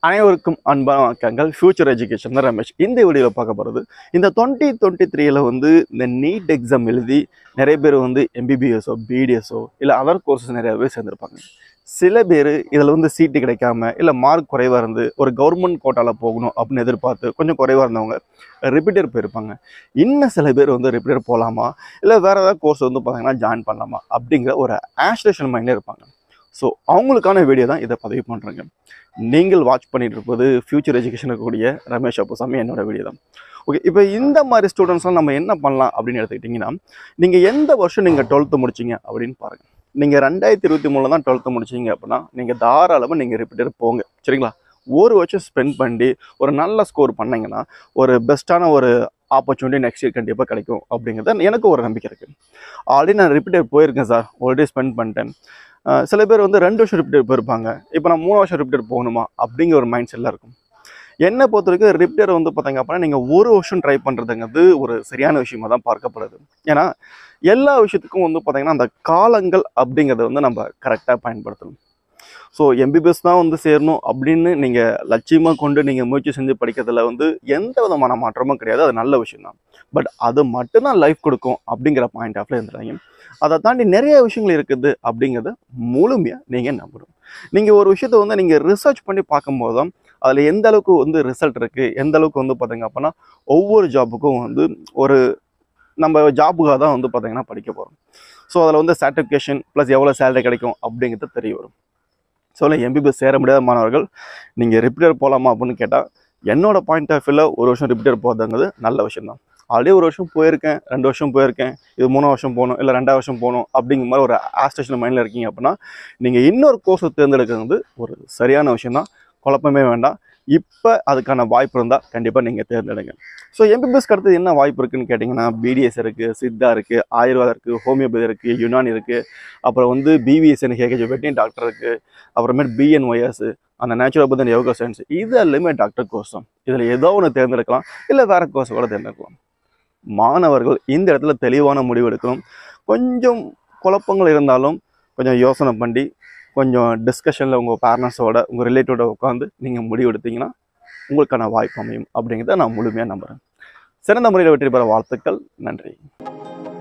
அனைவருக்கும் அன்பான வணக்கங்கள் ஃபியூச்சர் எஜுகேஷன் தான் ரமேஷ் இந்த வீடியோவில் பார்க்க போகிறது இந்த டுவெண்ட்டி டுவெண்ட்டி த்ரீல வந்து இந்த நீட் எக்ஸாம் எழுதி நிறைய பேர் வந்து எம்பிபிஎஸோ பிடிஎஸோ இல்லை அதர் கோர்சஸ் நிறைய பேர் சேர்ந்துருப்பாங்க சில பேர் இதில் வந்து சீட்டு கிடைக்காம இல்லை மார்க் குறைவாக இருந்து ஒரு கவர்மெண்ட் கோட்டாவில் போகணும் அப்படின்னு எதிர்பார்த்து கொஞ்சம் குறைவாக இருந்தவங்க ரிப்பீட்டர் போயிருப்பாங்க இன்னும் சில பேர் வந்து ரிப்பீட்டர் போகலாமா இல்லை வேறு ஏதாவது கோர்ஸ் வந்து பார்த்தீங்கன்னா ஜாயின் பண்ணலாமா அப்படிங்கிற ஒரு ஆஸ்ட்ரேஷன் மைண்டில் இருப்பாங்க ஸோ அவங்களுக்கான வீடியோ தான் இதை பதிவு பண்ணுறேங்க நீங்கள் வாட்ச் பண்ணிட்டு இருப்பது ஃபியூச்சர் எஜுகேஷன் இருக்கக்கூடிய ரமேஷ் அப்புசாமி என்னோட வீடியோ தான் ஓகே இப்போ இந்த மாதிரி ஸ்டூடெண்ட்ஸ்லாம் நம்ம என்ன பண்ணலாம் அப்படின்னு எடுத்துக்கிட்டிங்கன்னா நீங்கள் எந்த வருஷம் நீங்கள் டுவெல்த்து முடிச்சீங்க அப்படின்னு பாருங்கள் நீங்கள் ரெண்டாயிரத்தி இருபத்தி மூணில் தான் டுவெல்த்து முடிச்சீங்க அப்படின்னா நீங்கள் தாராளமாக நீங்கள் ரிப்பீட்டர் போங்க சரிங்களா ஒரு வருஷம் ஸ்பெண்ட் பண்ணி ஒரு நல்ல ஸ்கோர் பண்ணீங்கன்னா ஒரு பெஸ்ட்டான ஒரு ஆப்பர்ச்சுனிட்டி நெக்ஸ்ட் இயர் கண்டிப்பாக கிடைக்கும் அப்படிங்கிறது எனக்கு ஒரு நம்பிக்கை இருக்குது ஆல்ரெடி நான் ரிப்பீட்டர் போயிருக்கேன் சார் ஆல்ரெடி ஸ்பெண்ட் பண்ணிட்டேன் அஹ் சில பேர் வந்து ரெண்டு வருஷம் ரிப்பீட்டர் போயிருப்பாங்க இப்போ நான் மூணு வருஷம் ரிப்பீட்டர் போகணுமா அப்படிங்கிற ஒரு மைண்ட் செட்டில் இருக்கும் என்னை பொறுத்த வரைக்கும் ரிப்பீட்டர் வந்து பார்த்தீங்க அப்படின்னா நீங்கள் ஒரு வருஷம் ட்ரை பண்ணுறதுங்கிறது ஒரு சரியான விஷயமா தான் பார்க்கப்படுது ஏன்னா எல்லா விஷயத்துக்கும் வந்து பார்த்தீங்கன்னா அந்த காலங்கள் அப்படிங்கிறத வந்து நம்ம கரெக்டாக பயன்படுத்தணும் ஸோ எம்பிபிஎஸ் தான் வந்து சேரணும் அப்படின்னு நீங்கள் லட்சியமாக கொண்டு நீங்கள் முயற்சி செஞ்சு படிக்கிறதுல வந்து எந்த விதமான மாற்றமும் கிடையாது அது நல்ல விஷயம் தான் பட் அது மட்டும்தான் லைஃப் கொடுக்கும் அப்படிங்கிற பாயிண்ட் ஆஃப்ல இருந்துறாங்க அதை தாண்டி நிறைய விஷயங்கள் இருக்குது அப்படிங்கிறத முழுமையாக நீங்கள் நம்பணும் நீங்கள் ஒரு விஷயத்தை வந்து நீங்கள் ரிசர்ச் பண்ணி பார்க்கும்போது தான் அதில் எந்த அளவுக்கு வந்து ரிசல்ட் இருக்குது எந்த அளவுக்கு வந்து பார்த்தீங்க அப்படின்னா ஒவ்வொரு ஜாபுக்கும் வந்து ஒரு நம்ம ஜாபுக்காக தான் வந்து பார்த்தீங்கன்னா படிக்க போகிறோம் ஸோ அதில் வந்து சர்டிஃபிகேஷன் ப்ளஸ் எவ்வளோ சேலரி கிடைக்கும் அப்படிங்கிறது தெரிய வரும் ஸோ இல்லை எம்பிபிஎஸ் சேர முடியாத மாணவர்கள் நீங்கள் ரிப்பீட்டர் போகலாமா அப்படின்னு கேட்டால் என்னோட பாயிண்ட் ஆஃப் வியூவில் ஒரு வருஷம் ரிப்பீட்டர் போகிறதுங்கிறது நல்ல விஷயம் தான் ஆல்ரெடி ஒரு வருஷம் போயிருக்கேன் ரெண்டு வருஷம் போயிருக்கேன் இது மூணு வருஷம் போகணும் இல்லை ரெண்டாவது வருஷம் போகணும் அப்படிங்கிற மாதிரி ஒரு ஆஸ்டேஷன் மைண்டில் இருக்கீங்க அப்படின்னா நீங்கள் இன்னொரு கோர்ஸை தேர்ந்தெடுக்கிறது வந்து ஒரு சரியான விஷயம் தான் குழப்பமே வேண்டாம் இப்போ அதுக்கான வாய்ப்பு இருந்தால் கண்டிப்பாக நீங்கள் தேர்ந்தெடுங்க ஸோ எம்பிபிஎஸ்க்கு அடுத்து என்ன வாய்ப்பு இருக்குன்னு கேட்டிங்கன்னா பிடிஎஸ் இருக்குது சித்தா இருக்குது ஆயுர்வேதம் இருக்குது ஹோமியோபதி இருக்குது யுனானி இருக்குது அப்புறம் வந்து பிவிஎஸ்என் கேகேஜி வெட்டினி டாக்டர் இருக்குது அப்புறமேட்டு பிஎன்ஒய்எஸ் அந்த நேச்சுரோபதி அண்ட் யோகா சயின்ஸ் இது எல்லாமே டாக்டர் கோர்ஸ் தான் இதில் ஏதோ ஒன்று தேர்ந்தெடுக்கலாம் இல்லை வேறு கோர்ஸ் கூட தேர்ந்தெடுக்கலாம் மாணவர்கள் இந்த இடத்துல தெளிவான முடிவு எடுக்கணும் கொஞ்சம் குழப்பங்கள் இருந்தாலும் கொஞ்சம் யோசனை பண்ணி கொஞ்சம் டிஸ்கஷனில் உங்கள் பேரண்ட்ஸோட உங்கள் ரிலேட்டிவோட உட்காந்து நீங்கள் முடிவு எடுத்தீங்கன்னா உங்களுக்கான வாய்ப்பு அமையும் அப்படிங்கிறத நான் முழுமையாக நம்புகிறேன் சிறந்த முறையில் வெற்றி பெற வாழ்த்துக்கள் நன்றி